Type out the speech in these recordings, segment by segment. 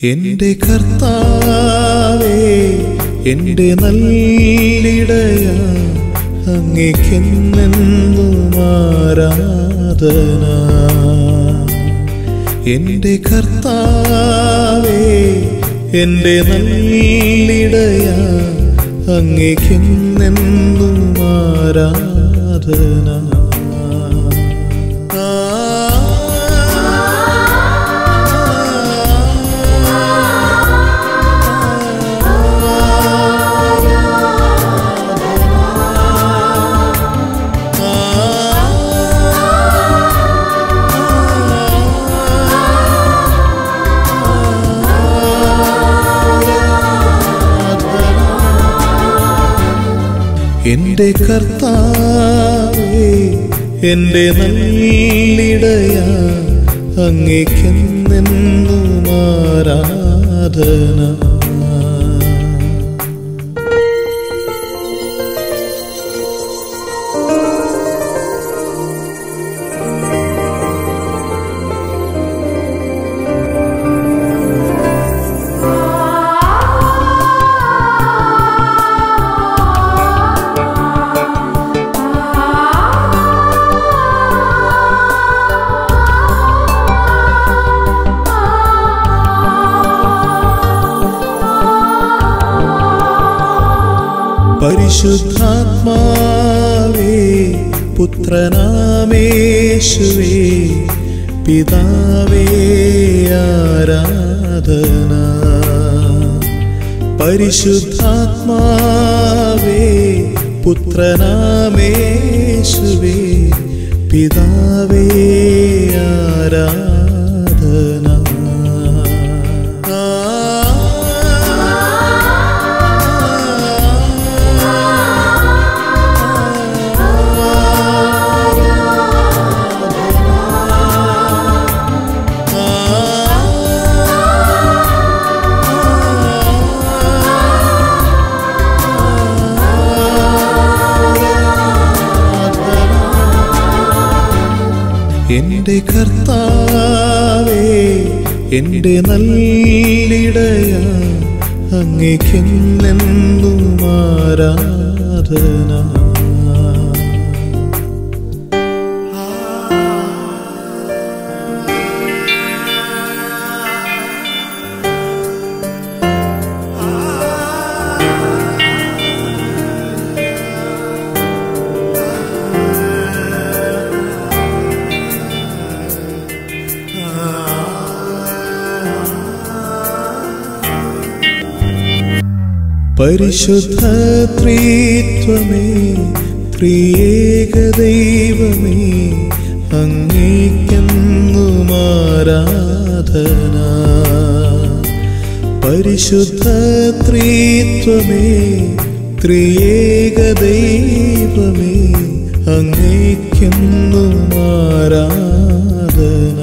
എന്റെ കർത്താവേ എന്റെ നല്ലിടയ അങ്ങേക്കെന്നെന്നും ആരാധന എന്റെ കർത്താവേ എന്റെ നല്ലിടയ അങ്ങേക്കെന്നെന്നും ആരാധന എന്റെ കർത്താവേ എന്റെ നല്ലിടയ അങ്ങേക്കെന്നെന്നും ആരാധന പരിശുദ്ധാത്മാവേ പുത്രനാമേശുവേ പിതാവേ ആരാധന പരിശുദ്ധാത്മാവേ പുത്രനാമേശുവേ പിതാവേ ആരാധന എന്റെ കർത്താവേ എന്റെ നല്ലിടയ അങ്ങേക്കെന്നെന്നും ആരാധന പരിശുദ്ധ ത്രിത്വമേ ത്രിയേക ദൈവമേ അങ്ങേക്കെന്നും ആരാധന പരിശുദ്ധ ത്രിത്വമേ ത്രിയേക ദൈവമേ അങ്ങേക്കെന്നും ആരാധന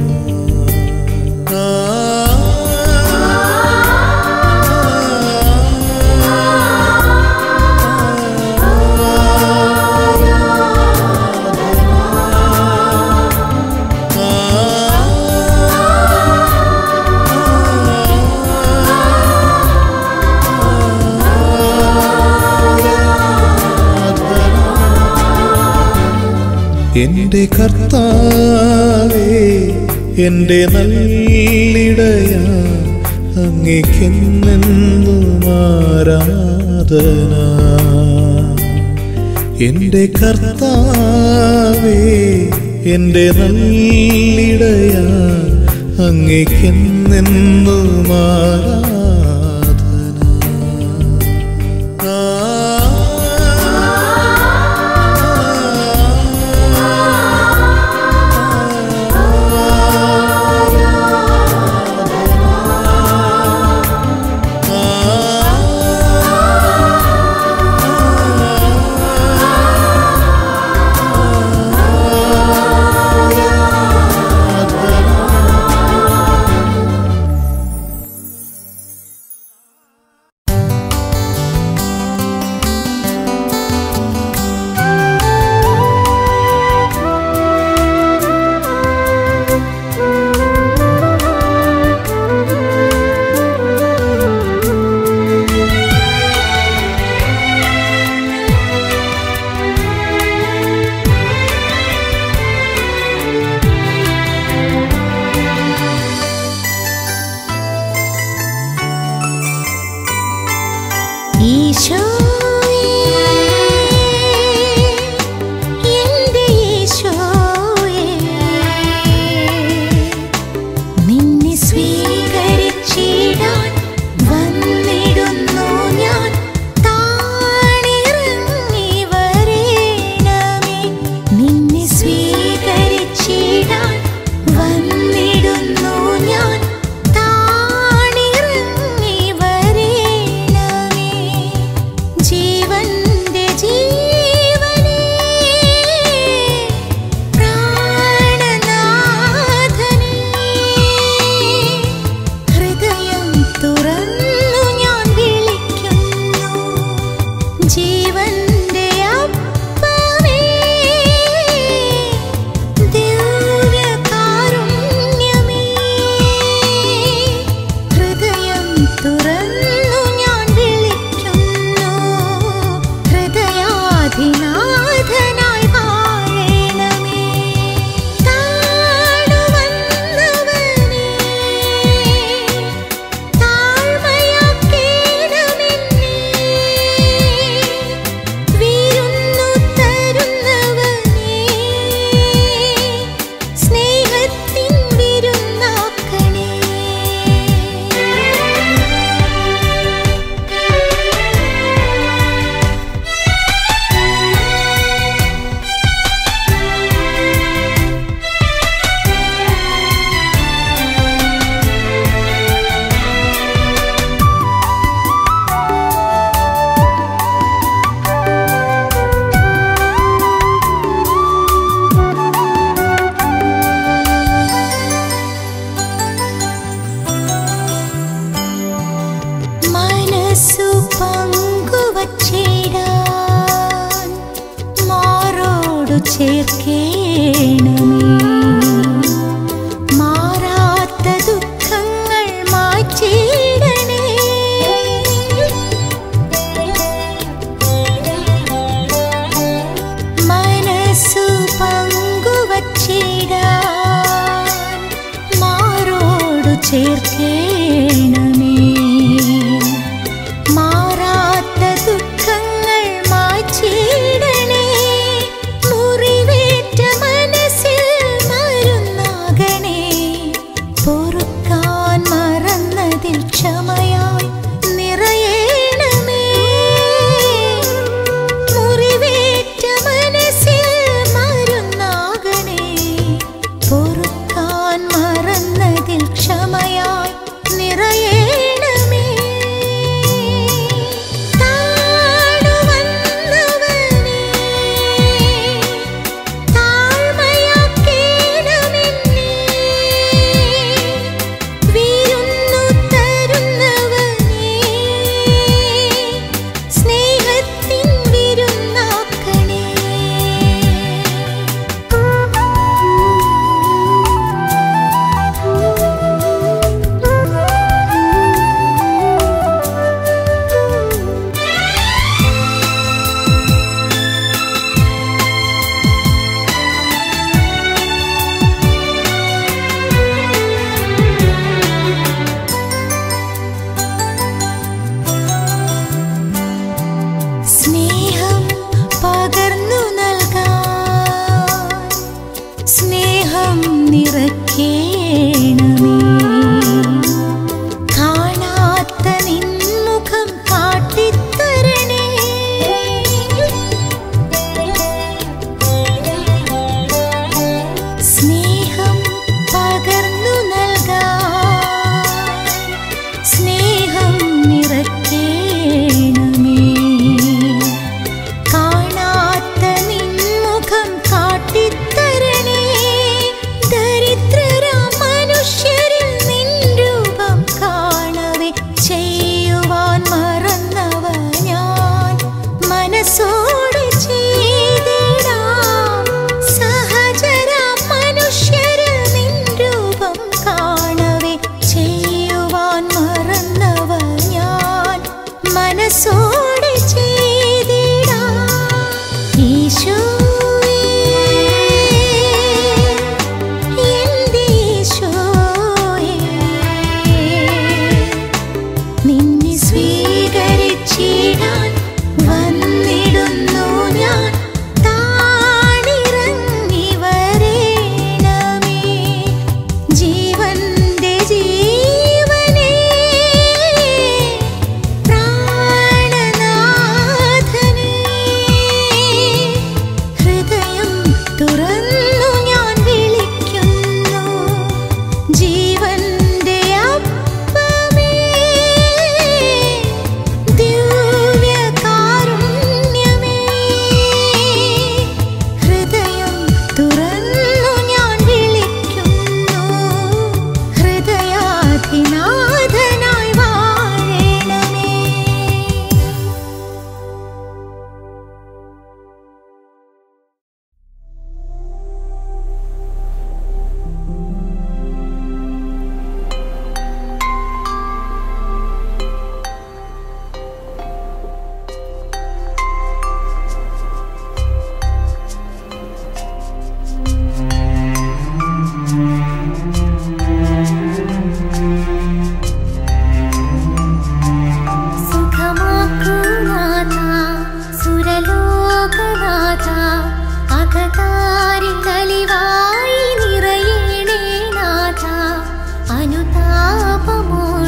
എന്റെ കർത്താവേ എന്റെ നല്ലിടയ അങ്ങേക്കെന്നെന്നും ആരാധന എന്റെ കർത്താവേ എന്റെ നല്ലിടയ അങ്ങേക്കെന്നെന്നും ആരാധന എൻ്റെ യേശോയേ നിന്നെ സ്വീകരിച്ചിടാൻ വന്നിടുന്നു ഞാൻ താണിറങ്ങി വരേണമേ നിന്നെ സ്വീകരിച്ചിടാൻ വന്നിടുന്നു ഞാൻ താണിറങ്ങി വരേണമേ ജീവന്റെ ജീവനേ പ്രാണനാഥനേ ഹൃദയം തുറന്നു ഞാൻ വിളിക്കുന്നു ജീവന്റെ അപ്പമേ ദിവ്യകാരുണ്യമേ ഹൃദയം തുറന്നു ഞാൻ വിളിക്കുന്നു ഹൃദയാധിനാഥനായി വാഴണമേ താണുവന്നവനേ താഴ്മയാക്കേണമെന്നേ വീരുന്നു തരുന്നവനേ സ്നേഹത്തിൻ വിരുന്നാക്കണേ മനസ്സു പങ്കുവച്ചിടാൻ മാറോടു ചേർക്കേണമേ മാറാത്ത ദുഃഖങ്ങൾ മാറ്റിയിടണേ മനസ്സു പങ്കുവച്ചിടാൻ മാറോടു ചേർക്കേണമേ മാറാത്ത ദുഃഖങ്ങൾ മാറ്റിയിടണേ മുറിവേറ്റ മനസ്സിൽ മരുന്നാകണേ പൊറുക്കാൻ മറന്നതിൽ ക്ഷമയായി നിറയേണമേ മുറിവേറ്റ മനസ്സിൽ മരുന്നാകണേ പൊറുക്കാൻ മറന്നതിൽ ക്ഷമയായി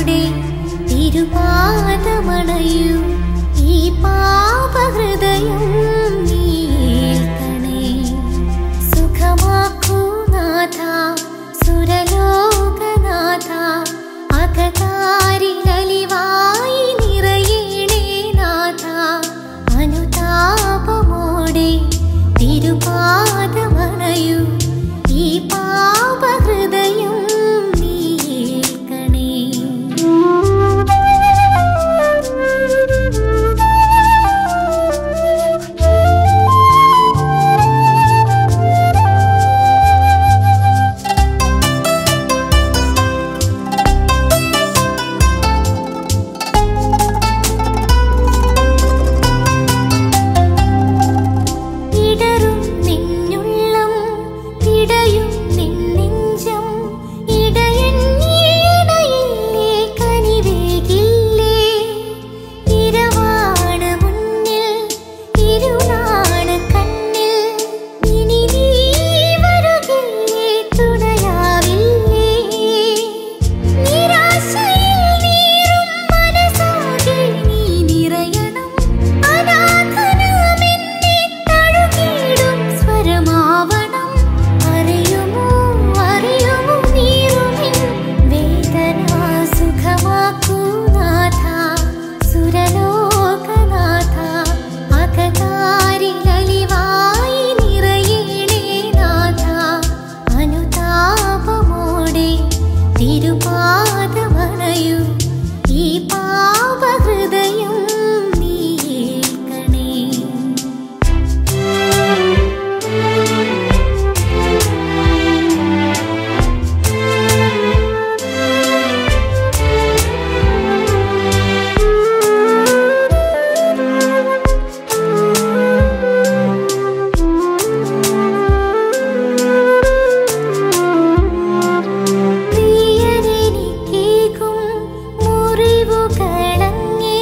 തിരുപാദമോടെ തിരുപാദമണയൂ ഈ പാപഹൃദയം നീൽക്കണേ സുഖമാക്കൂ നാഥ സുരലോകനാഥ അകതാരിലലിവായി നിറയണേ നാഥ അനുതാപമോടെ തിരുപാദമണയൂ ഈ പാപഹൃദയം നീൽക്കണേ ഇടറും നിന്നുള്ളം തിടയും നിന്നെഞ്ചം ഇടയന്നീടയില്ലേ കനിവേകില്ലേ ഇരവാണ് മുന്നിൽ ഇരുളാണ് കണ്ണിൽ ഇനി നീ വരുകില്ലേ തുണയാവില്ലേ നിരാശയിൽ നീറും മനസ്സാകെ നീ നിറയണം അനാഥനാമെന്നെ തഴുകിയിടും സ്വരമാവണം അറിയുമോ അറിയുമോ നീറുമിൻ വേദന സുഖമാക്കൂ നാഥ സുരലോകനാഥ അകതാരിലലിവായി നിറയണേ നാഥ അനുതാപമോടെ തിരുപാദമണയൂ ഈ പാപഹൃദയം നീൽക്കണേ പ്രിയരെനിക്കേകും മുറിവുകളങ്ങേ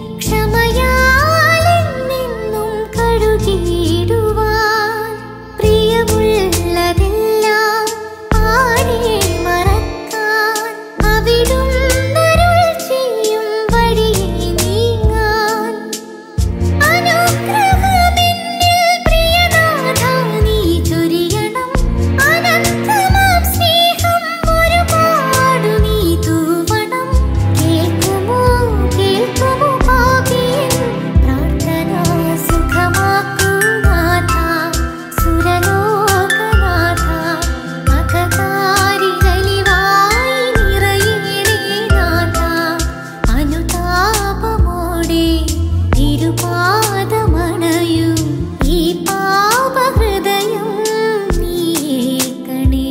ക്ഷമയാലെന്നെന്നും കഴുകിയിടുവാൻ പ്രിയമുള്ളതെല്ലാം ആരെ മറക്കാൻ അവിടുന്നരുൾ ചെയ്യും വഴിയെ നീങ്ങാൻ അനുഗ്രഹമെന്നിൽ പ്രിയനാഥ നീ ചൊരിയണം അനന്തമാം സ്നേഹം ഒരുപാടു നീ തൂവണം കേൾക്കുമോ കേൾക്കുമോ പാപിയൻ പ്രാർത്ഥന സുഖമാക്കൂ നാഥ സുരലോകനാഥ അകതാരിലലിവായി നിറയണേ നാഥ അനുതാപമോടെ തിരുപാദമണയൂ ഈ പാപഹൃദയം നീക്കണേ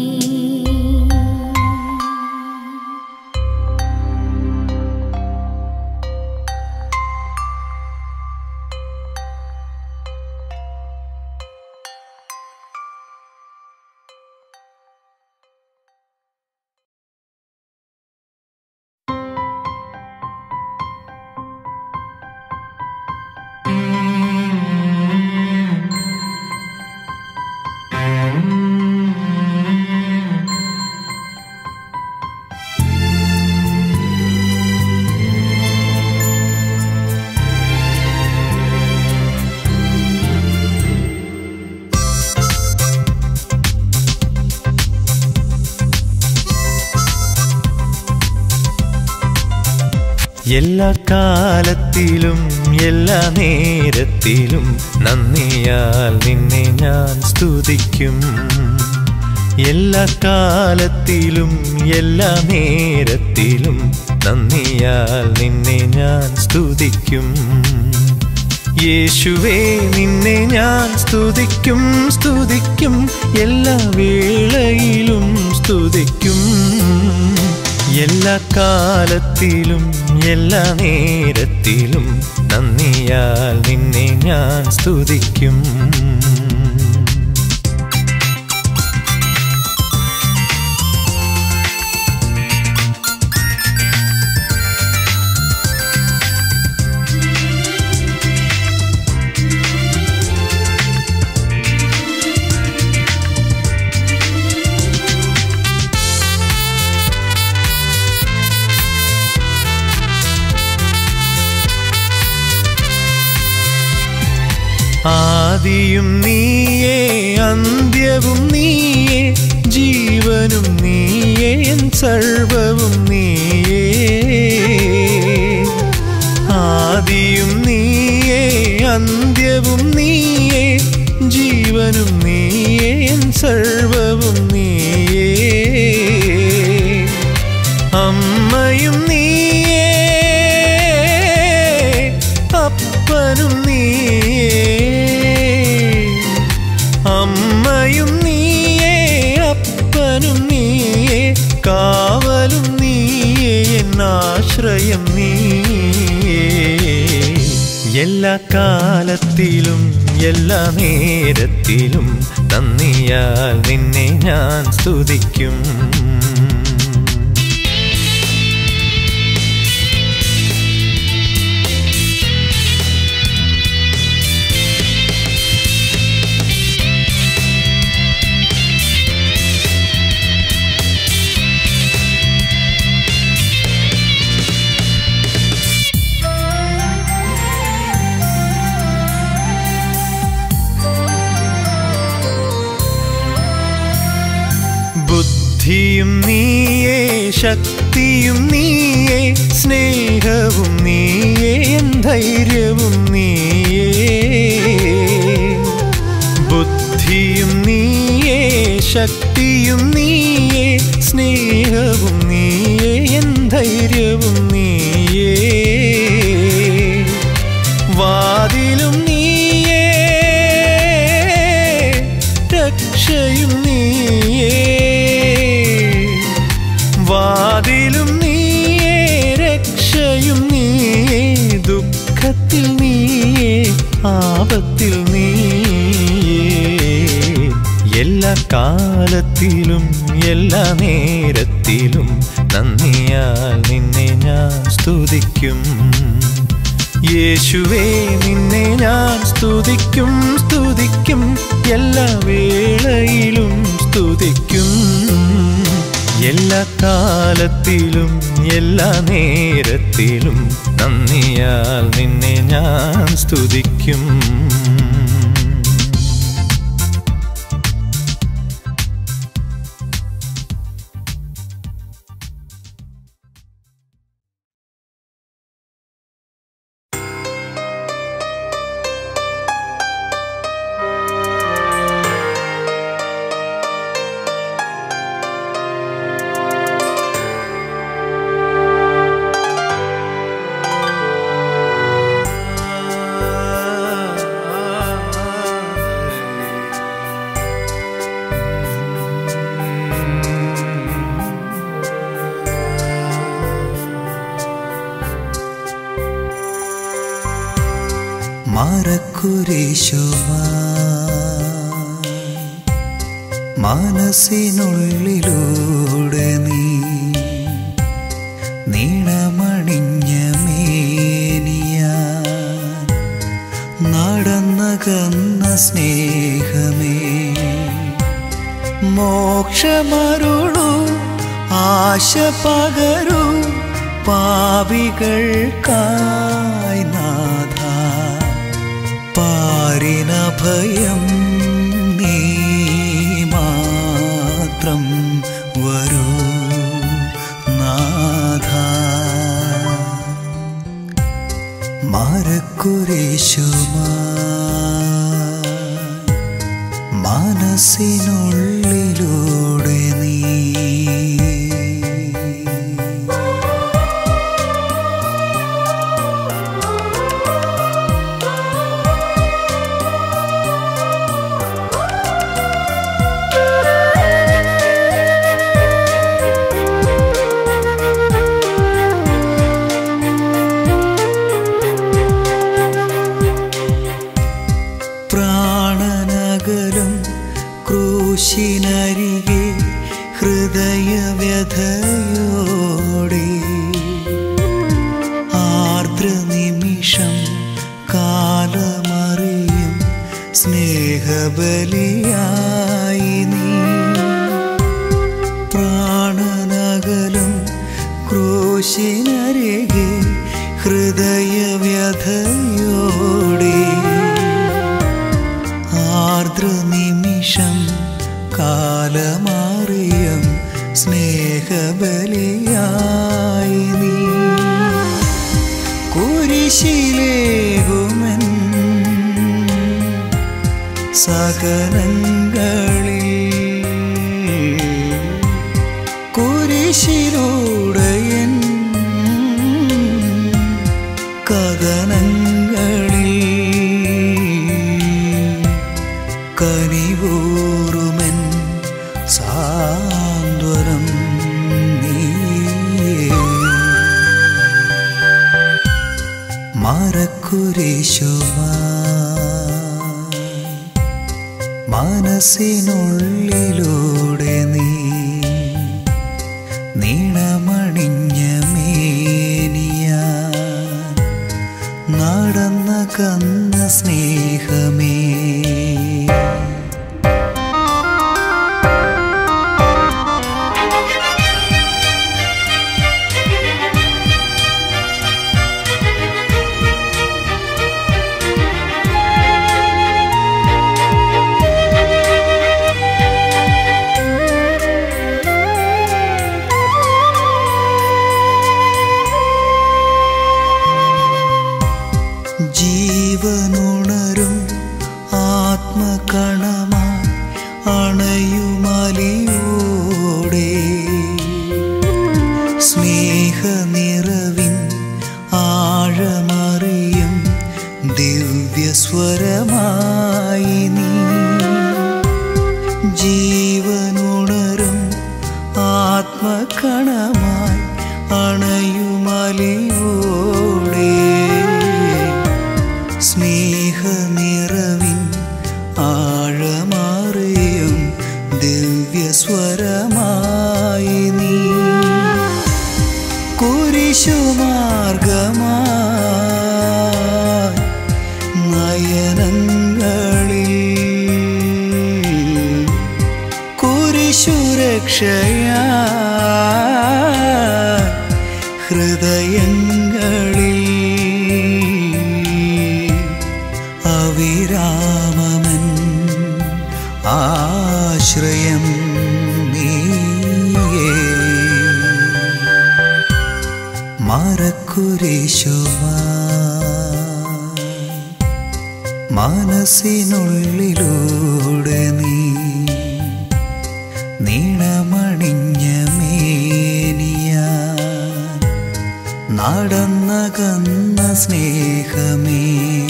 എല്ലാ കാലത്തിലും എല്ലാ നേരത്തിലും നന്ദിയാൽ നിന്നെ ഞാൻ സ്തുതിക്കും എല്ലാ കാലത്തിലും എല്ലാ നേരത്തിലും നന്ദിയാൽ നിന്നെ ഞാൻ സ്തുതിക്കും യേശുവേ നിന്നെ ഞാൻ സ്തുതിക്കും സ്തുതിക്കും എല്ലാ വേളയിലും സ്തുതിക്കും എല്ലാ കാലത്തിലും എല്ലാ നേരത്തിലും നന്ദിയാൽ നിന്നെ ഞാൻ സ്തുതിക്കും ആദിയും നീയേ അന്ത്യവും നീയേ ജീവനും നീയേ എൻ സർവവും നീയേ ആദിയും നീയേ അന്ത്യവും നീയേ ജീവനും നീയേ എൻ സർവവും നീയേ അമ്മയും നീയേ അപ്പനും നീയേ അമ്മയും നീയേ അപ്പനും നീയേ കാവലും നീയേ എന്നാശ്രയം നീയേ എല്ലാ കാലത്തിലും എല്ലാ നേരത്തിലും നന്ദിയാൽ നിന്നെ ഞാൻ സ്തുതിക്കും ബുദ്ധിയും നീയേ ശക്തിയും നീയേ സ്നേഹവും നീയേ എൻ ധൈര്യവും നീയേ ബുദ്ധിയും നീയേ ശക്തിയും നീയേ സ്നേഹവും നീയേ എൻ ധൈര്യവും നീയേ വാതിലും നീയേ രക്ഷയും നീയേ വാതിലും നീയേ രക്ഷയും നീയേ ദുഃഖത്തിൽ നീയേ ആപത്തിൽ നീയേ എല്ലാ കാലത്തിലും എല്ലാ നേരത്തിലും നന്ദിയാൽ നിന്നെ ഞാൻ സ്തുതിക്കും യേശുവേ നിന്നെ ഞാൻ സ്തുതിക്കും സ്തുതിക്കും എല്ലാ വേളയിലും സ്തുതിക്കും എല്ലാ കാലത്തിലും എല്ലാ നേരത്തിലും നന്ദിയാൽ നിന്നെ ഞാൻ സ്തുതിക്കും മറക്കുരേശുവാ മനസ്സിനുള്ളിലൂടെ നീ നീളമണിഞ്ഞ മേനിയ നടന്നകന്ന സ്നേഹമേ മോക്ഷമരുളു ആശ പകരു പാവികൾക്കായി നാഥ പാരിനഭയം നീ മാത്രം വരൂ നാഥ മരക്കുരേശുമാ മനസ്സിനുള്ളിലൂടെ നീ പ്രാണനകലും ക്രൂശിനരികെ ഹൃദയവ്യഥയോടെ ആർദ്രനിമിഷം കാലമറിയും സ്നേഹബലിയായി നീ പ്രാണനകലും ക്രൂശിനരികെ ഹൃദയവ്യഥയോടെ ഏകബലിയായി നീ കുരിശിലേകുമൻ സകലങ്ങളിൽ കുരിശിലൂടയൻ കഥനങ്ങളിൽ കനിവൂറുമൻ സാന്ത്വനം നീയേ മറക്കുരിശുമാ മനസ്സിനുള്ളിലൂടെ നീ നീണമണിഞ്ഞ മേനിയ നടന്ന കന്ന സ്നേഹമേ ജീവനുണരും ആത്മകണമായി അണയുമലിയോടെ സ്നേഹനിറവിൻ ആഴമറിയും ദിവ്യസ്വരമായി നീ ജീവനുണരും ആത്മകണമായി അണയുമലിയോടെ സ്നേഹനിറവിൻ ആഴമാറിയും ദിവ്യസ്വരമായി നീ കുരിശുമാർഗമായി നയനങ്ങളിൽ കുരിശുരക്ഷയാ ഹൃദയങ്ങളിൽ അവിരാമമൻ ആശ്രയം നീയേ മറക്കുരിശുമാ മനസ്സിനുള്ളിലൂടെ നീ നീണമണിഞ്ഞ മേനിയ നടന്നകന്ന സ്നേഹമേ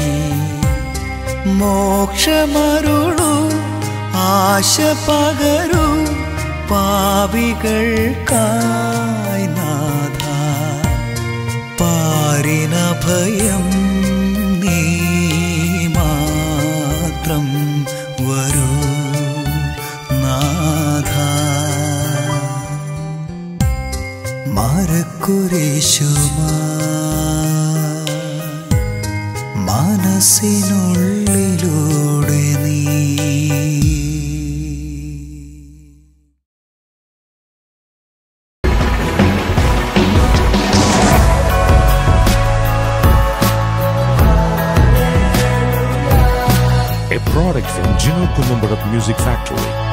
മോക്ഷമരുളു ആശ പകരു പാപികൾക്കായി നാഥ പാരിന ഭയം നീ മാത്രം വരൂ നാഥ മരക്കുരിശുമാ മനസ്സിനുള്ളിലൂടെ നീ a product from Gino Columbarat Music Factory.